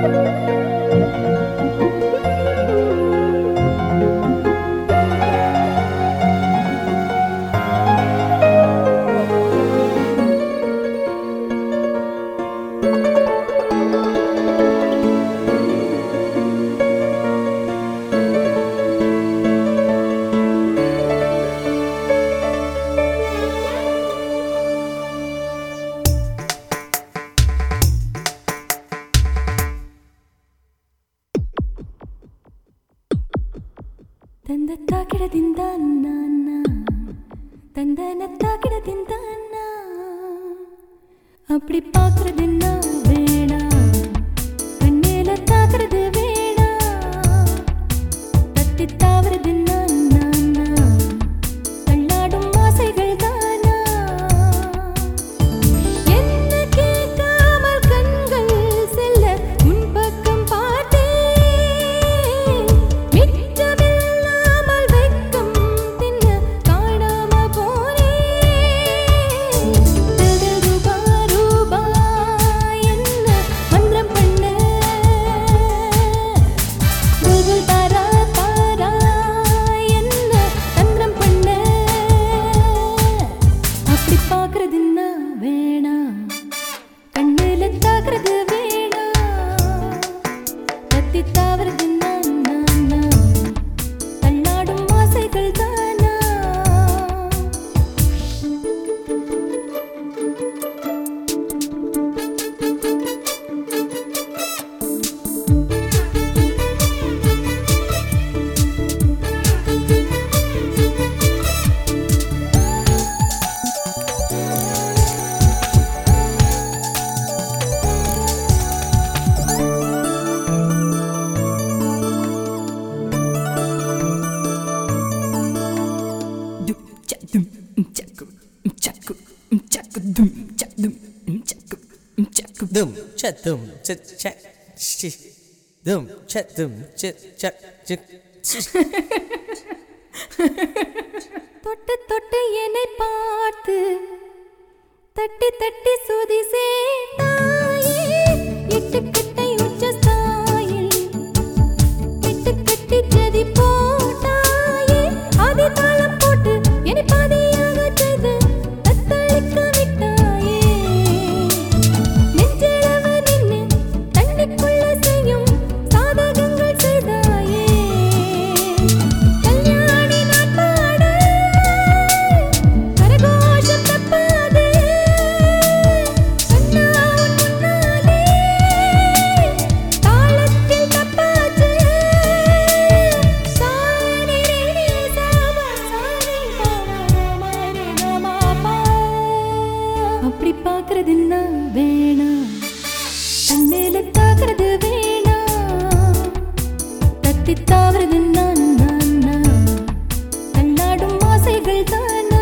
ತಂದ ತಾಕಿಡದಿಂದ ನಾನ தந்தன தாக்கிடத்தின் தானா அப்படி பார்க்கறது என்ன வேணாம் கண்ணில தாக்குறது வேணாம் தட்டி தாவறது நானா தள்ளாடும் ஆசைகள் தானா என்ன கேட்காமல் கண்கள் செல்ல உன் பக்கம் பார்த்தேன் மிச்சமில்லாமல் வெட்கம் தின்ன காணாம போனேன் ரூபா ரூபா என்ன மந்திரம் பண்ண புல்புல் தாரா தாரா என்ன தந்திரம் பண்ண அப்படி பார்க்கறது என்ன வேணாம் கண்ணுல தாக்குறது வேணாம் கத்தி தாவறது நான் நான் நான் தள்ளாடும் ஆசைகள் தானா Dum cha dum cha cha shi dum cha dum cha cha cha தொட்டு தொட்டு என்னை பார்த்து தட்டி தட்டி சுதி சேர்த்தாயே எட்டு கட்டை உச்ச ஸ்தாயில் எட்டு கட்டி ஜதி போட்டாயே ஆதி தாளம் போட்டு என்னை பாதியாக செய்து தத்தளிக்க விட்டாயே நெஞ்சிலவ நின்னு தண்ணிக்குள்ள செய்யும் சாதகங்கள் செய்தாயே கல்யாணி நான் பாட கரகோஷம் தப்பாது சொன்னா உன் முன்னாலே தாளத்தில் தப்பாச்சு சாரி ரே சாமா சாரி பாமா ரே கமா பா அப்படி பார்க்கறது என்ன வேணாம் கண்ணில தாக்குறது வேணாம் தத்தி தாவறது நான் நான் நான் தள்ளாடும் ஆசைகள் தானா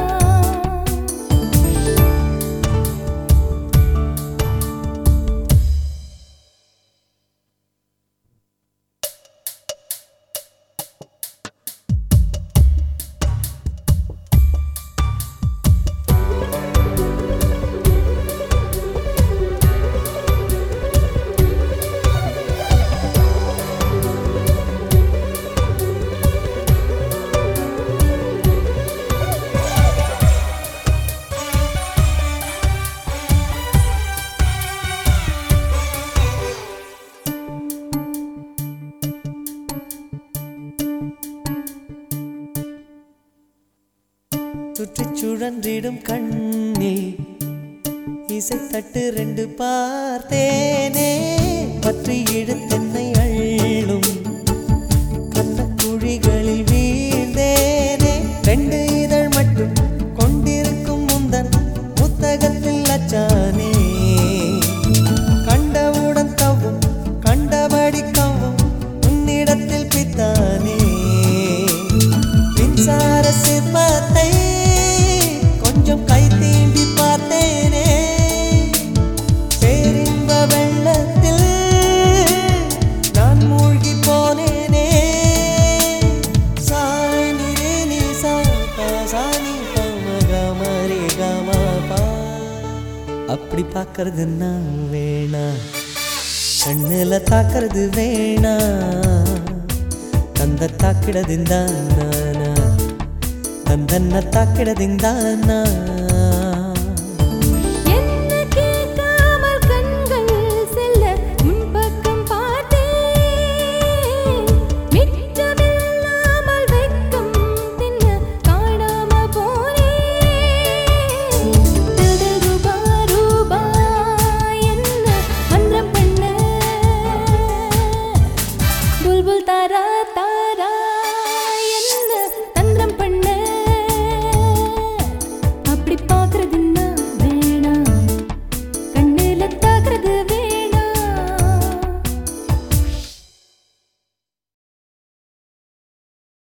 சுற்றிச் சுழன்றிடும் கண்ணில் இசை தட்டு ரெண்டு பார்த்தேனே பற்றி இழுத்தென்னை அள்ளும் கண்ணக்குழிகளில் வீழ்ந்தேனே ரெண்டு இதழ் மட்டும் கொண்டிருக்கும் முந்தன் புத்தகத்தில் அச்சானே கண்டவுடன் தவும் கண்டபடி கவும் உன்னிடத்தில் பித்தானே மின்சார சிற்பத்தை கொஞ்சம் கை தீண்டி பார்த்தேனே பேரின்ப வெள்ளத்தில் நான் மூழ்கி போனேனே சாணி ரே நீ சா பா சாணி பம கம ரே கம பா அப்படி பார்க்கறது நான் வேணா கண்ணுல தாக்குறது வேணா தந்த தாக்கிடದಿಂದಾನ ತಂದನ್ನ ತಾಕಿಡದಿಂದಾನ